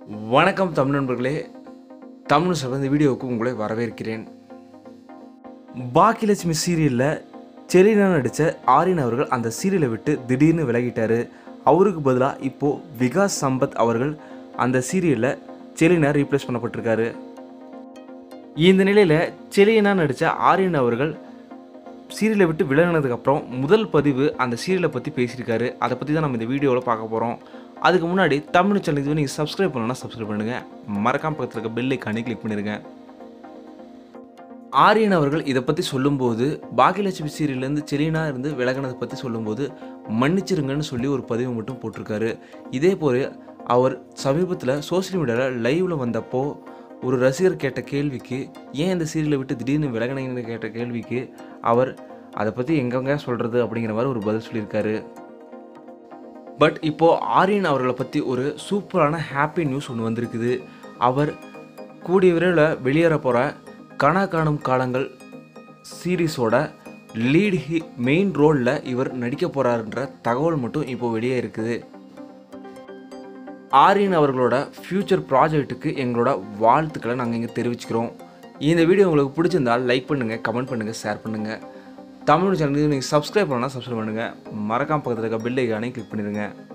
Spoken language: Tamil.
வணக்கம் தமிழ் நண்பர்களே தமிழ் சார் இந்த வீடியோவுக்கு உங்களை வரவேற்கிறேன் பாக்கியலட்சுமி சீரியலில் செலினா நடித்த ஆரியன் அவர்கள் அந்த சீரியலை விட்டு திடீர்னு விலகிட்டார் அவருக்கு பதிலாக இப்போது விகாஸ் சம்பத் அவர்கள் அந்த சீரியலில் செலினா ரீப்ளேஸ் பண்ணப்பட்டிருக்காரு இந்த நிலையில் செலினா நடித்த ஆரியன் அவர்கள் சீரியலை விட்டு விலகினதுக்கப்புறம் முதல் பதிவு அந்த சீரியலை பற்றி பேசியிருக்காரு அதை பற்றி தான் நம்ம இந்த வீடியோவில் பார்க்க போகிறோம் அதுக்கு முன்னாடி தமிழ் சேனல் இது நீங்கள் சப்ஸ்கிரைப் பண்ணணும்னா சப்ஸ்கிரைப் பண்ணுங்கள் மறக்காம பக்கத்தில் இருக்க பெல் ஐக்கானே கிளிக் பண்ணிடுங்க ஆரியன் அவர்கள் இதை பற்றி சொல்லும்போது பாக்கியலட்சுமி சீரியல்லேருந்து செலினா இருந்து விலகினதை பற்றி சொல்லும்போது மன்னிச்சிருங்கன்னு சொல்லி ஒரு பதிவு மட்டும் போட்டிருக்காரு இதே போல் அவர் சமீபத்தில் சோஷியல் மீடியாவில் லைவில் வந்தப்போ ஒரு ரசிகர் கேட்ட கேள்விக்கு ஏன் இந்த சீரியலை விட்டு திடீர்னு விலகினீங்கன்னு கேட்ட கேள்விக்கு அவர் அதை பற்றி எங்கெங்க சொல்கிறது அப்படிங்கிற மாதிரி ஒரு பதில் சொல்லியிருக்காரு பட் இப்போது ஆரியன் அவர்களை பற்றி ஒரு சூப்பரான ஹாப்பி நியூஸ் ஒன்று வந்திருக்குது அவர் கூடிய விரைவில் வெளியேற போகிற கனா காணும் காலங்கள் சீரீஸோட லீட் ஹி மெயின் ரோலில் இவர் நடிக்க போகிறாருன்ற தகவல் மட்டும் இப்போ வெளியே இருக்குது ஆரியன் அவர்களோட ஃப்யூச்சர் ப்ராஜெக்ட்டுக்கு எங்களோட வாழ்த்துக்களை நாங்கள் இங்கே தெரிவிச்சுக்கிறோம் இந்த வீடியோ உங்களுக்கு பிடிச்சிருந்தால் லைக் பண்ணுங்கள் கமெண்ட் பண்ணுங்கள் ஷேர் பண்ணுங்கள் தமிழ் சேனலுக்கு நீங்கள் சப்ஸ்கிரைப் பண்ணலாம் சப்ஸ்கிரைப் பண்ணுங்கள் மறக்காம பக்கத்தில் இருக்க பெல் ஐக்கானே கிளிக் பண்ணிடுங்க